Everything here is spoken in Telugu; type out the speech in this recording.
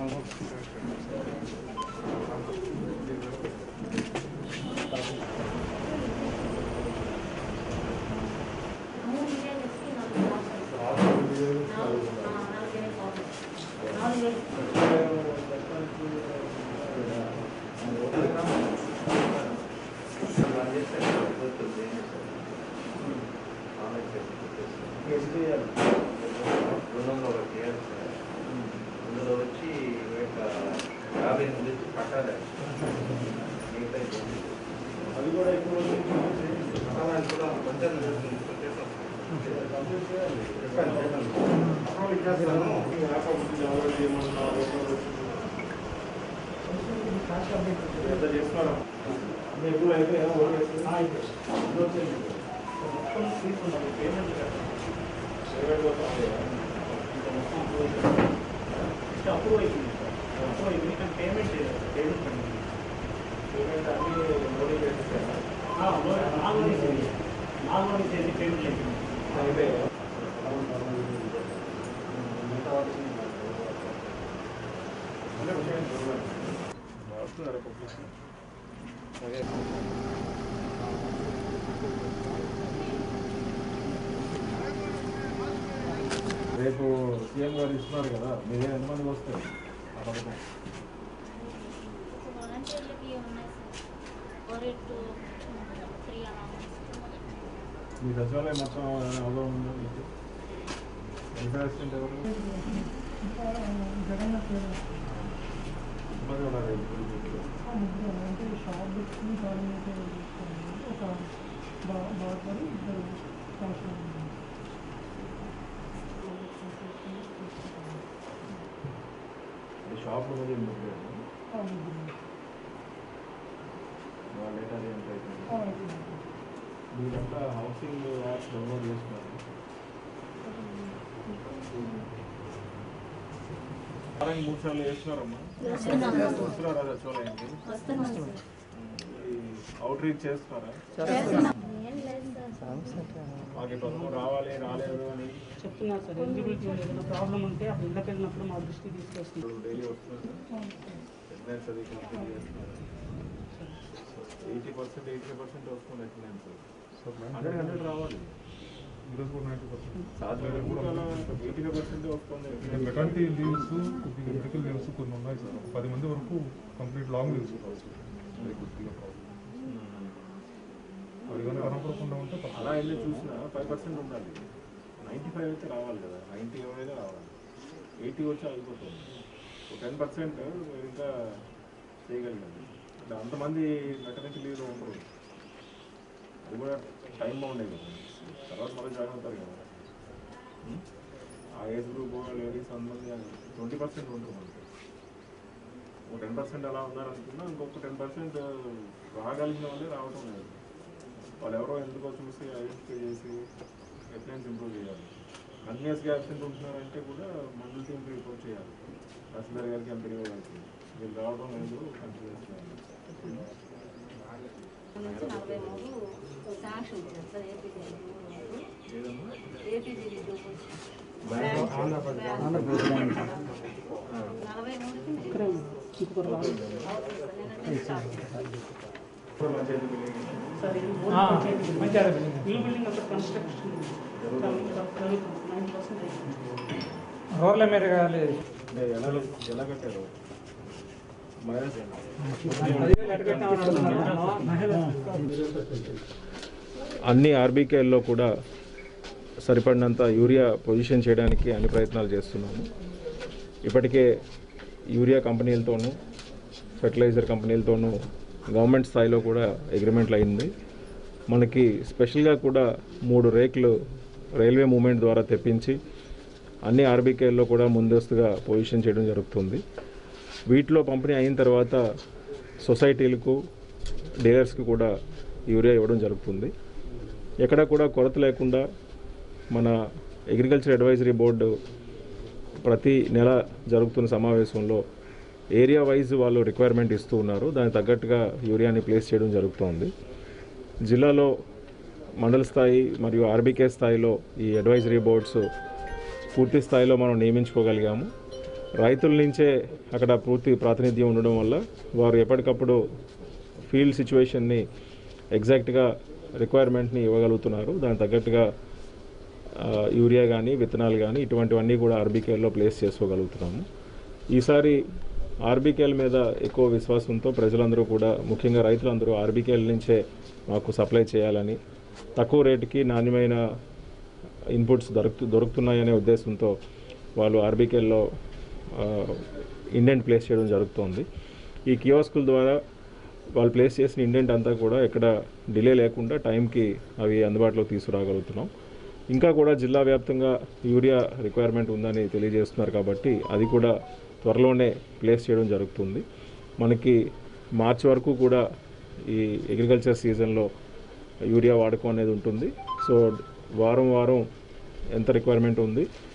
మూడు వేలకి నాలుగు బాక్సులు. నాలుగు ఆ, నాలుగు వేలు బాక్సులు. నాలుగు వేలు అందులో వచ్చి ఒక యాభై ఎనిమిది వచ్చి పట్టాలి మిగతా ఇబ్బంది. అది కూడా ఎక్కువ పట్టాలని కూడా కొంచెం కొంచెం ఎంత చేస్తున్నారా ఎప్పుడు అయిపోయా అప్రూవ్ అయిపోయింది అప్రూవ్ అయిపోయింది కానీ పేమెంట్ పేమెంట్ పేమెంట్ అన్ని మోడీ చేసేసారా నాలుగు చేసి నాలుగు చేసి పేమెంట్ అయిపోయింది అయిపోయా రేపు సీఎం గారు ఇస్తున్నారు కదా మీరే ఎంతమందికి వస్తారు ఆ పథకం వాలంటీర్లకి ఉన్నాయి sir four eight two three అలా ఉన్నాయి సార్. మీ సచివాలయం మొత్తం అవగాహన ఉందా మీకు వెల్ఫేర్ అసిస్టెంట్ ఎవరు జగన్నాథ్ పేరు ఎంతమంది ఉన్నారు ఇప్పుడు మీకు? అంటే షాప్ పెట్టుకుని కోఆర్డినేటర్ ఒక బా- బాగా ఇద్దరు సంవత్సరం ఈ షాప్ మీద ముగ్గురు వాళ్ళ డేటా ఎంత అవుతుంది మీరంతా హౌసింగ్ యాప్స్ డౌన్లోడ్ చేసుకున్నారు వారానికి మూడు సార్లు వేస్తున్నారమ్మా వస్తున్నారా సచివాలయానికి వస్తున్నాం సార్ అవుట్ రీచ్ చేస్తున్నారా ఏం లేదు సార్ మాకు ఈ పథకం రావాలి రాలేదు అని చెప్తున్నారు సార్ ఎలిజిబిలిటీ ఏదైనా ప్రాబ్లం ఉంటే అప్పుడు ఇళ్ళకి వెళ్ళినప్పుడు మా దృష్టికి తీసుకొస్తుంది డైలీ వస్తున్నారు అటెండెన్స్ అది కంప్లీట్ చేస్తున్నారు ఎయిటీ పర్సెంట్ ఎయిటీ పర్సెంట్ వస్తుంది అటెండెన్స్ హండ్రెడ్ హండ్రెడ్ రావాలి ఈరోజు కూడా నైంటీ పర్సెంట్ సాధ్యం కూడా ఎయిటీ పర్సెంట్ వస్తుంది మెటర్నిటీ లీవ్స్ కొద్దిగా మెడికల్ లీవ్స్ కొన్ని ఉన్నాయి సార్ ఒక పది మంది వరకు కంప్లీట్ లాంగ్ లీవ్స్ కావాలి సార్ అది కొద్దిగా ప్రాబ్లం అది కానీ కనపడకుండా ఉంటే తప్ప అలా వెళ్ళి చూసినా ఫైవ్ పర్సెంట్ ఉండాలి నైంటీ ఫైవ్ అయితే రావాలి కదా నైంటీ ఎవరైనా రావాలి ఎయిటీ వచ్చి ఆగిపోతుంది ఒక టెన్ పర్సెంట్ ఇంకా చేయగలిగాలి అంటే అంతమంది మెటర్నిటీ లీవ్లో ఉండరు అది కూడా టైం బాగుండే కదా తర్వాత మళ్ళీ జాయిన్ అవుతారు కదా ఉం? ఆ ఏజ్ గ్రూప్ లేడీస్ అంతమంది ట్వంటీ పర్సెంట్ ఉంటారు మనకి ఒక టెన్ పర్సెంట్ అలా ఉన్నారనుకున్నా ఇంకొక టెన్ పర్సెంట్ రాగలిగిన వాళ్ళే రావటం లేదు వాళ్ళు ఎవరో ఎందుకో చూసి ఐడెంటిఫై చేసి ఎట్లయినా ఇంప్రూవ్ చేయాలి కంటిన్యూస్గా అబ్సెంట్ ఉంటున్నారంటే కూడా మండల టీంకి రిపోర్ట్ చేయాలి తహసీల్దార్ గారికి ఎంపీడీ గారికి వీళ్ళు రావడం లేదు కంటిన్యూస్గా నుంచి నలభై మూడు శాంక్షన్ ఇచ్చారు సార్ ఏపీజీ ఏదమ్మా ఏపీజీ నలభై మూడుకి ఇంకొకరు రాదు సార్ ఇది ఈ బిల్డింగ్ అంతా కన్స్ట్రక్షన్ నైన్ పర్సెంట్ అయిపోయింది రోడ్ల మీద కాదు అంటే ఎలా ఎలా కట్టారు మైనస్ అన్ని ఆర్బీకేల్లో కూడా సరిపడినంత యూరియా పొజిషన్ చేయడానికి అన్ని ప్రయత్నాలు చేస్తున్నాము ఇప్పటికే యూరియా కంపెనీలతోనూ ఫెర్టిలైజర్ కంపెనీలతోనూ గవర్నమెంట్ స్థాయిలో కూడా అగ్రిమెంట్లు అయింది మనకి స్పెషల్గా కూడా మూడు రేకులు రైల్వే మూమెంట్ ద్వారా తెప్పించి అన్ని ఆర్బీకేల్లో కూడా ముందస్తుగా పొజిషన్ చేయడం జరుగుతుంది వీటిలో పంపిణీ అయిన తర్వాత సొసైటీలకు డీలర్స్కి కూడా యూరియా ఇవ్వడం జరుగుతుంది ఎక్కడ కూడా కొరత లేకుండా మన అగ్రికల్చర్ అడ్వైజరీ బోర్డు ప్రతి నెల జరుగుతున్న సమావేశంలో ఏరియా వైజ్ వాళ్ళు రిక్వైర్మెంట్ ఇస్తూ ఉన్నారు దానికి తగ్గట్టుగా యూరియాని ప్లేస్ చేయడం జరుగుతోంది జిల్లాలో మండల స్థాయి మరియు ఆర్బీకే స్థాయిలో ఈ అడ్వైజరీ బోర్డ్స్ పూర్తి స్థాయిలో మనం నియమించుకోగలిగాము రైతుల నుంచే అక్కడ పూర్తి ప్రాతినిధ్యం ఉండడం వల్ల వారు ఎప్పటికప్పుడు ఫీల్డ్ సిచ్యువేషన్ని ఎగ్జాక్ట్గా రిక్వైర్మెంట్ని ఇవ్వగలుగుతున్నారు దానికి తగ్గట్టుగా ఆ, యూరియా కానీ విత్తనాలు కానీ ఇటువంటివన్నీ కూడా ఆర్బీకేల్లో ప్లేస్ చేసుకోగలుగుతున్నాము ఈసారి ఆర్బీకేల మీద ఎక్కువ విశ్వాసంతో ప్రజలందరూ కూడా ముఖ్యంగా రైతులందరూ ఆర్బీకేల నుంచే మాకు సప్లై చేయాలని తక్కువ రేటుకి నాణ్యమైన ఇన్పుట్స్ దొరుకుతు దొరుకుతున్నాయనే ఉద్దేశంతో వాళ్ళు ఆర్బీకేల్లో ఇండెంట్ ప్లేస్ చేయడం జరుగుతోంది ఈ కియోస్కుల ద్వారా వాళ్ళు ప్లేస్ చేసిన ఇండెంట్ అంతా కూడా ఎక్కడ డిలే లేకుండా టైంకి అవి అందుబాటులోకి తీసుకురాగలుగుతున్నాం ఇంకా కూడా జిల్లా వ్యాప్తంగా యూరియా రిక్వైర్మెంట్ ఉందని తెలియజేస్తున్నారు కాబట్టి అది కూడా త్వరలోనే ప్లేస్ చేయడం జరుగుతుంది మనకి మార్చి వరకు కూడా ఈ అగ్రికల్చర్ సీజన్లో యూరియా వాడకం అనేది ఉంటుంది సో వారం వారం ఎంత రిక్వైర్మెంట్ ఉంది